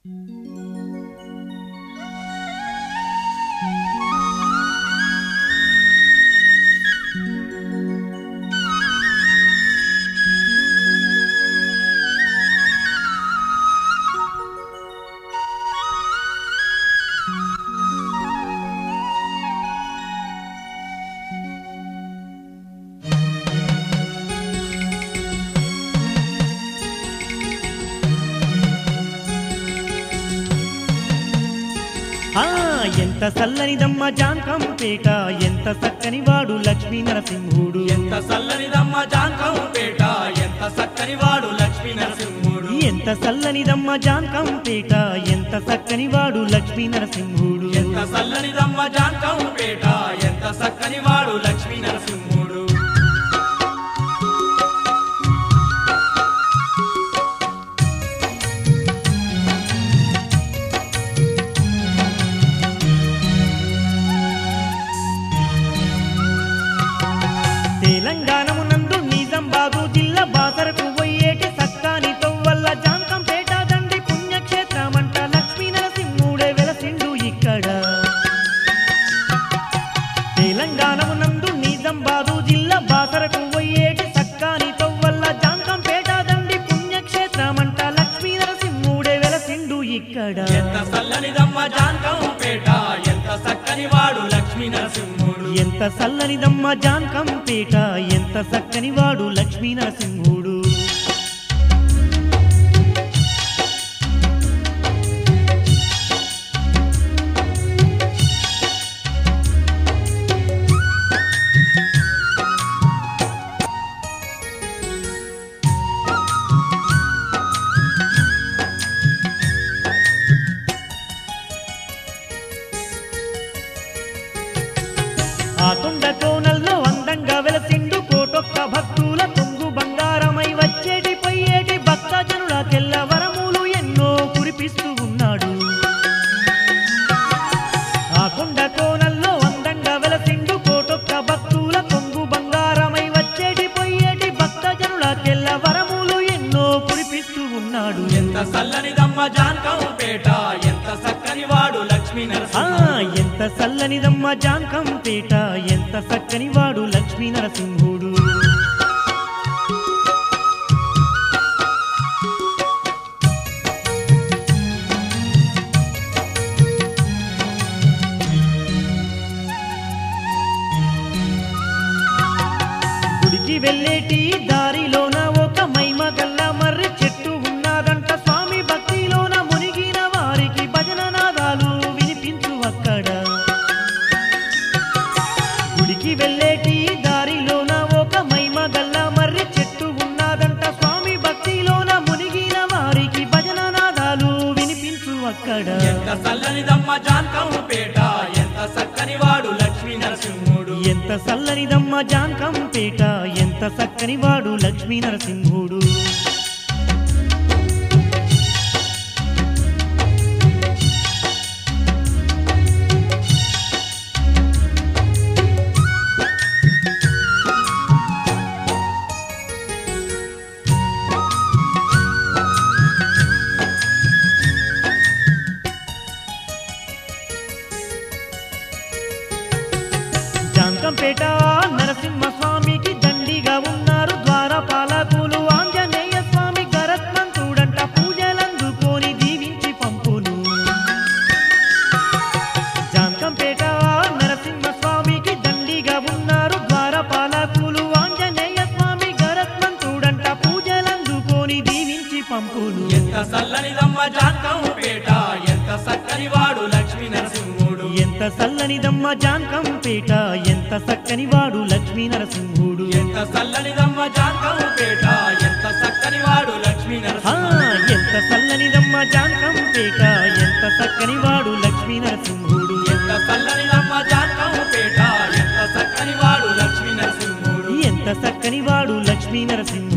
ఆ ఎంత సల్లనిదమ్మ జాంకంపేట ఎంత చక్కని వాడు లక్ష్మీ నరసింహుడు ఎంత సల్లనిదమ్మ జాంకంపేట ఎంత చక్కని వాడు లక్ష్మీ నరసింహుడు ఎంత సల్లనిదమ్మ జాంకంపేట ఎంత చక్కని వాడు లక్ష్మీ నరసింహుడు ఎంత సల్లనిదమ్మ జాంకంపేట ఎంత చక్కని వాడు లక్ష్మీ నరసింహుడు తెలంగాణమునందు నిజామాబాదు జిల్లా బాసరకు పోయేటి సక్కాని తొవ్వల్ల జాంకంపేట దండి పుణ్యక్షేత్రమంట లక్ష్మీ నరసింహుడే వెలసిండు ఇక్కడ తెలంగాణమునందు నిజామాబాదు జిల్లా బాసరకు పోయేటి సక్కాని తొవ్వల్ల జాంకంపేట దండి పుణ్యక్షేత్రమంట లక్ష్మీ నరసింహుడే వెలసిండు ఇక్కడ ఎంత సల్లనిదమ్మ జాంకంపేట ఎంత చక్కని వాడు లక్ష్మీ నరసింహుడు ఎంత సల్లనిదమ్మ జాంకంపేట ఎంత చక్కని వాడు లక్ష్మీ నరసింహుడు ఆ కొండ కోనల్లో అందంగా వెలసిండు కోటొక్క భక్తుల కొంగు బంగారమై వచ్చేటి పోయేటి భక్తజనుల తెల్ల వరములు ఎన్నో కురిపిస్తూ ఉన్నాడు ఆ కొండ కోనల్లో అందంగా వెలసిండు కోటొక్క భక్తుల కొంగు బంగారమై వచ్చేటి పోయేటి భక్తజనుల తెల్ల వరములు ఎన్నో కురిపిస్తూ ఉన్నాడు ఎంత సల్లనిదమ్మ జాంకంపేట ఎంత చక్కని వాడు లక్ష్మీ ఆ నరసింహుడు ఎంత చల్లనిదమ్మ జాంకంపేట ఎంత చక్కని వాడు లక్ష్మీ నరసింహుడు గుడికి వెళ్ళేటి దారిలోన ఒక మైమ గల్ల మర్రి చెట్టు ఉన్నదంట స్వామి భక్తిలోన మునిగిన వారికి భజన నాదాలు వినిపించు అక్కడ గుడికి వెళ్ళేటి దారిలోన ఒక మైమ గల్ల మర్రి చెట్టు ఉన్నదంట స్వామి భక్తిలోన మునిగిన వారికి భజన నాదాలు వినిపించు అక్కడ ఎంత సల్లనిదమ్మ జాంకంపేట ఎంత చక్కని వాడు లక్ష్మీ నరసింహుడు ఎంత సల్లనిదమ్మ జాంకంపేట ఎంత చక్కని వాడు లక్ష్మీ నరసింహుడు జాంకంపేట నరసింహ స్వామికి దండిగా ఉన్నారు ద్వారపాలకులు ఆంజనేయ స్వామి గరత్మంతుడంట పూజలందుకొని దీవించి పంపును జాంకంపేట నరసింహ స్వామికి దండిగా ఉన్నారు ద్వారపాలకులు ఆంజనేయ స్వామి గరత్మంతుడంట పూజలందుకొని దీవించి పంపును ఎంత సల్లనిదమ్మ జాంకంపేట ఎంత చక్కని వాడు లక్ష్మీ నరసింహుడు ఎంత సల్లనిదమ్మ జాంకంపేట ఎంత చక్కని వాడు లక్ష్మీ నరసింహుడు ఎంత సల్లనిదమ్మ జాంకంపేట ఎంత చక్కని వాడు లక్ష్మీ ఆ, నరసింహుడు ఎంత సల్లనిదమ్మ జాంకంపేట ఎంత చక్కని వాడు లక్ష్మీ నరసింహుడు ఎంత సల్లనిదమ్మ జాంకంపేట ఎంత చక్కని వాడు లక్ష్మీ నరసింహుడు ఎంత చక్కని వాడు లక్ష్మీ నరసింహుడు